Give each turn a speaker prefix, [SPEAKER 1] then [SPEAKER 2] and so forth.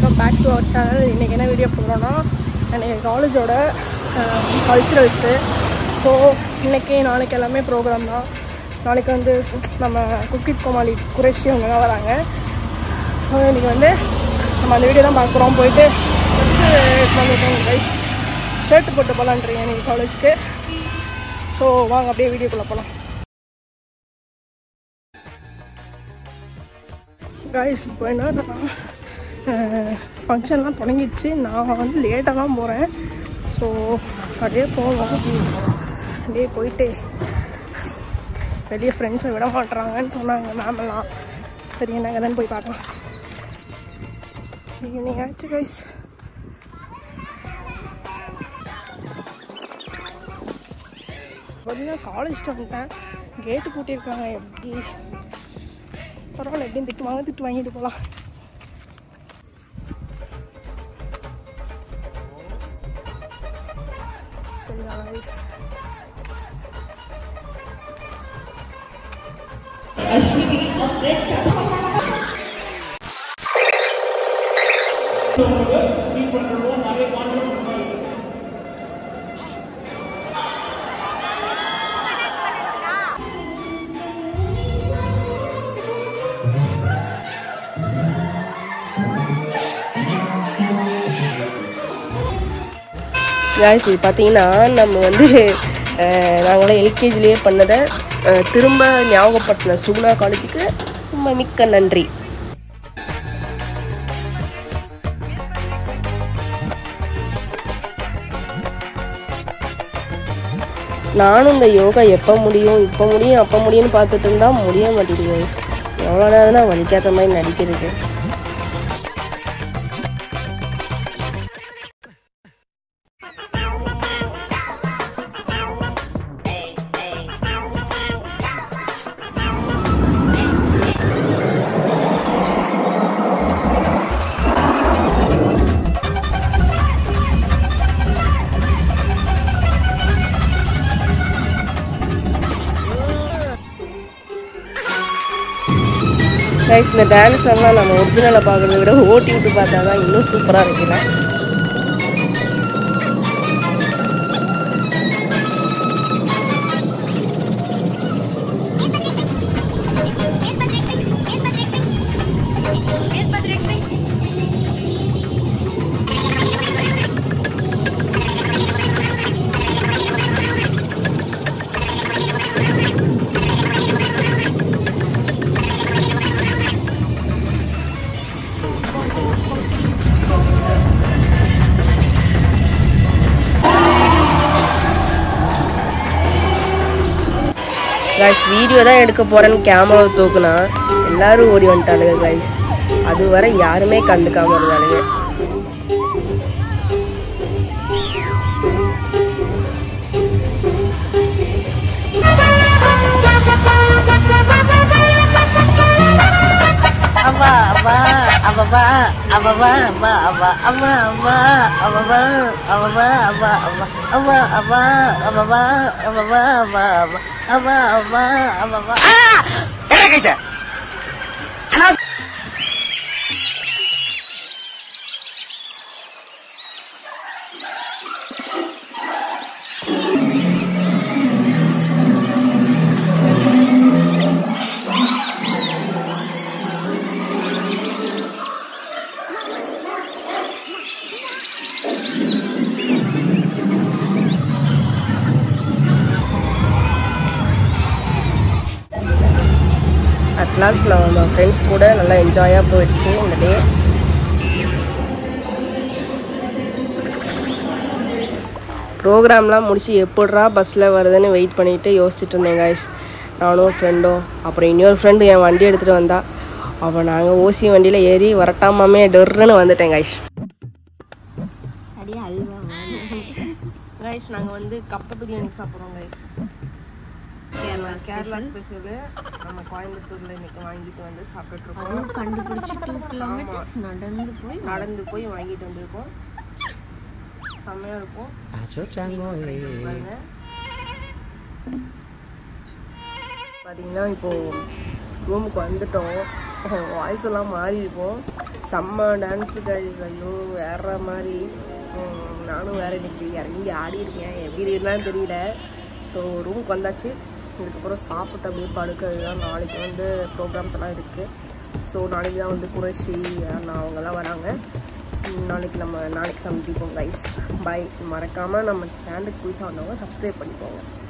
[SPEAKER 1] Welcome back to our channel இன்றைக்கி என்ன video போடுறோன்னா எனக்கு காலேஜோட கல்ச்சுரல்ஸு ஸோ இன்றைக்கி நாளைக்கு எல்லாமே ப்ரோக்ராம் தான் நாளைக்கு வந்து நம்ம குக்கித் கோமாளி குரேஷி அவங்கலாம் வராங்க ஸோ இன்றைக்கி வந்து நம்ம அந்த வீடியோ தான் பார்க்க போகிறோம் போயிட்டு ஃபஸ்ட்டு வந்துட்டோம் கைஸ் ஷர்ட் போட்டு போகலான்றீங்க இன்றைக்கி காலேஜுக்கு ஸோ வாங்க அப்படியே வீடியோக்குள்ளே போகலாம் கைஸ் இப்போ என்னன்னா ஃபங்க்ஷன்லாம் தொடங்கிடுச்சு நான் வந்து லேட்டாக தான் போகிறேன் ஸோ அப்படியே போவோம் அப்படியே போயிட்டு வெளியே ஃப்ரெண்ட்ஸை விட மாட்டுறாங்கன்னு சொன்னாங்க மேம் எல்லாம் சரி என்ன கதைன்னு போய் பார்க்கலாம் ஈவினிங் ஆச்சு கைஸ் பார்த்தீங்கன்னா காலேஜ் வந்துட்டேன் கேட்டு பூட்டியிருக்காங்க எப்படி பரவாயில்ல எப்படியும் திட்டு வாங்க திட்டு வாங்கிட்டு போகலாம்
[SPEAKER 2] காய்ஸ் இது பார்த்தீங்கன்னா நம்ம வந்து அஹ், நாங்களாம் எல்கேஜிலேயே பண்ணதை அஹ், திரும்ப ஞாபகப்படுத்தின சுகுணா காலேஜுக்கு ரொம்ப மிக்க நன்றி நானும் இந்த யோகா எப்போ முடியும் இப்போ முடியும் அப்போ முடியும்னு பார்த்துட்டு இருந்தா முடிய மாட்டேங்குது guys. எவ்வளோ நேரம் தான் வலிக்காத மாதிரி நடிக்கிறது கைஸ் இந்த டான்ஸ் எல்லாம் நம்ம ஒரிஜினலை பார்க்குறத விட ஓட்டி விட்டு பார்த்தா தான் இன்னும் சூப்பராக இருக்குல்ல கைஸ் வீடியோ தான் எடுக்க போகிறேன்னு கேமராவை தூக்குனா எல்லாரும் ஓடி வந்துட்டாளுங்க கைஸ் அது வரை யாருமே கண்டுக்காம இருந்தாளுங்க
[SPEAKER 3] அவா அவா அவவா அவவா அவா அவா அவா அவா அவவா அவவா அவா அவா அவா அவா அவவா அவவா அவா அவா அவா அவவா
[SPEAKER 2] அட்லாஸ்ட் நான் நம்ம ஃப்ரெண்ட்ஸ் கூட நல்லா என்ஜாயாக போயிடுச்சு இந்த டே ப்ரோக்ராம்லாம் முடிச்சு எப்படிரா பஸ்ஸில் வருதுன்னு வெயிட் பண்ணிட்டு யோசிச்சுட்டு இருந்தேன் guys நானும் ஃப்ரெண்டும் அப்புறம் இன்னொரு ஃப்ரெண்டு என் வண்டி எடுத்துகிட்டு வந்தா அவன் நாங்கள் ஓசி வண்டியில் ஏறி வரட்டாமாமே டொர்ருன்னு வந்துட்டேன் guys
[SPEAKER 3] அடியே அல்வா
[SPEAKER 2] கைஸ் நாங்கள் வந்து கப்பை பிரியாணி சாப்பிட்றோம் கைஸ்
[SPEAKER 3] கேரளா
[SPEAKER 2] கேரளா ஸ்பெஷலு நம்ம கோயம்புத்தூரில் இன்னைக்கு வாங்கிட்டு வந்து சாப்பிட்டுட்ருக்கோம்
[SPEAKER 3] அதுவும் கண்டுபிடிச்சு டூ கிலோமீட்டர்ஸ் நடந்து போய்
[SPEAKER 2] நடந்து போய் வாங்கிட்டு வந்திருக்கோம் செம்மையாக இருக்கும் பாருங்க. பார்த்தீங்கன்னா இப்போ ரூமுக்கு வந்துட்டோம் வாய்ஸ் எல்லாம் மாறி இருக்கும் செம்ம டான்ஸு கைஸ் ஐயோ வேற மாதிரி உம், நானும் வேற இன்னைக்கு இறங்கி ஆடி இருக்கேன் எப்படி இருக்குன்னு தெரியல ஸோ ரூமுக்கு வந்தாச்சு இதுக்கப்புறம் சாப்பிட்டு அப்படியே படுக்கிறது தான் நாளைக்கு வந்து ப்ரோக்ராம்ஸ் எல்லாம் இருக்குது ஸோ நாளைக்கு தான் வந்து குறைஷி அண்ணா அவங்கெல்லாம் வராங்க உம், நாளைக்கு நம்ம நாளைக்கு சந்திப்போம் கைஸ் பை மறக்காமல் நம்ம சேனலுக்கு புதுசாக வந்தவங்க சப்ஸ்கிரைப் பண்ணிக்கோங்க